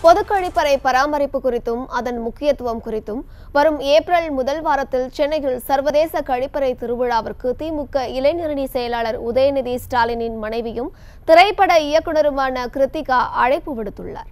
பொது கழிப்பறை பராமரிப்பு குறித்தும் அதன் முக்கியத்துவம் குறித்தும் வரும் ஏப்ரல் முதல் வாரத்தில் சென்னையில் சர்வதேச கழிப்பறை திருவிழாவிற்கு திமுக இளைஞரணி செயலாளர் உதயநிதி ஸ்டாலினின் மனைவியும் திரைப்பட இயக்குனருமான கிருத்திகா அழைப்பு விடுத்துள்ளார்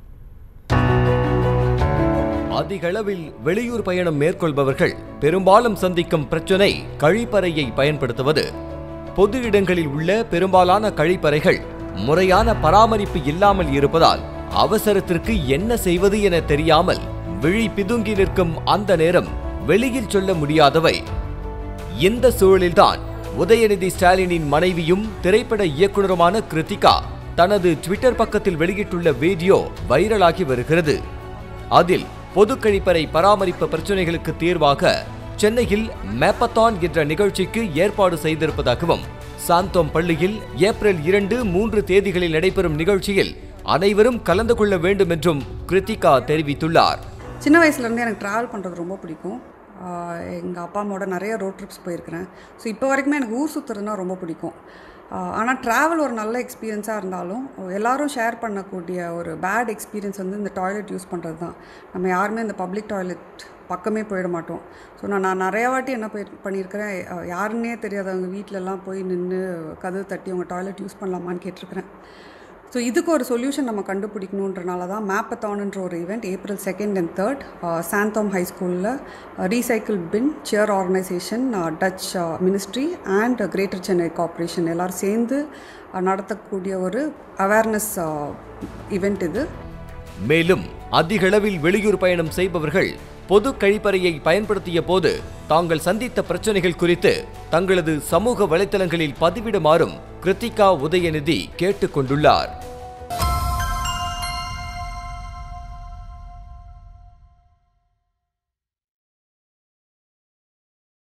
அதிகளவில் வெளியூர் பயணம் மேற்கொள்பவர்கள் பெரும்பாலும் சந்திக்கும் பிரச்சனை கழிப்பறையை பயன்படுத்துவது பொது இடங்களில் உள்ள பெரும்பாலான கழிப்பறைகள் முறையான பராமரிப்பு இல்லாமல் இருப்பதால் அவசரத்திற்கு என்ன செய்வது என தெரியாமல் விழி பிதுங்கி நிற்கும் அந்த நேரம் வெளியில் சொல்ல முடியாதவை இந்த சூழலில்தான் உதயநிதி ஸ்டாலினின் மனைவியும் திரைப்பட இயக்குனருமான கிருத்திகா தனது ட்விட்டர் பக்கத்தில் வெளியிட்டுள்ள வீடியோ வைரலாகி வருகிறது அதில் பொது கழிப்பறை பராமரிப்பு பிரச்சனைகளுக்கு தீர்வாக சென்னையில் மேப்பத்தான் என்ற நிகழ்ச்சிக்கு ஏற்பாடு செய்திருப்பதாகவும் சாந்தோம் பள்ளியில் ஏப்ரல் இரண்டு மூன்று தேதிகளில் நடைபெறும் நிகழ்ச்சியில் அனைவரும் கலந்து கொள்ள வேண்டும் என்றும் கிருத்திகா தெரிவித்துள்ளார் சின்ன வயசுலேருந்தே எனக்கு ட்ராவல் பண்ணுறது ரொம்ப பிடிக்கும் எங்கள் அப்பா அம்மாவோட நிறைய ரோட் ட்ரிப்ஸ் போயிருக்கிறேன் ஸோ இப்போ வரைக்குமே எனக்கு ஊர் சுற்றுறதுனா ரொம்ப பிடிக்கும் ஆனால் ட்ராவல் ஒரு நல்ல எக்ஸ்பீரியன்ஸாக இருந்தாலும் எல்லாரும் ஷேர் பண்ணக்கூடிய ஒரு பேட் எக்ஸ்பீரியன்ஸ் வந்து இந்த டாய்லெட் யூஸ் பண்ணுறது தான் நம்ம யாருமே இந்த பப்ளிக் டாய்லெட் பக்கமே போயிட மாட்டோம் ஸோ நான் நான் நிறையா வாட்டி என்ன போய் பண்ணியிருக்கிறேன் அஹ் யாருன்னே தெரியாதவங்க வீட்டிலலாம் போய் நின்று கதவு தட்டி அவங்க டாய்லெட் யூஸ் பண்ணலாமான்னு கேட்டிருக்கிறேன் ஸோ இதுக்கு ஒரு சொல்யூஷன் நம்ம கண்டுபிடிக்கணுன்றனால தான் மேப்பத்தான்ன்ற ஒரு event April second and third Santhome high ஸ்கூலில் recycle bin chair organisation Dutch ministry and greater Chennai corporation எல்லாரும் சேர்ந்து uh, நடத்தக்கூடிய ஒரு அவேர்னஸ் ஈவெண்ட் இது மேலும் அதிகளவில் வெளியூர் பயணம் செய்பவர்கள் பொது கழிப்பறையை பயன்படுத்திய போது தாங்கள் சந்தித்த பிரச்சனைகள் குறித்து தங்களது சமூக வலைத்தளங்களில் பதிவிடுமாறும் கிருத்திகா உதயநிதி கேட்டுக்கொண்டுள்ளார்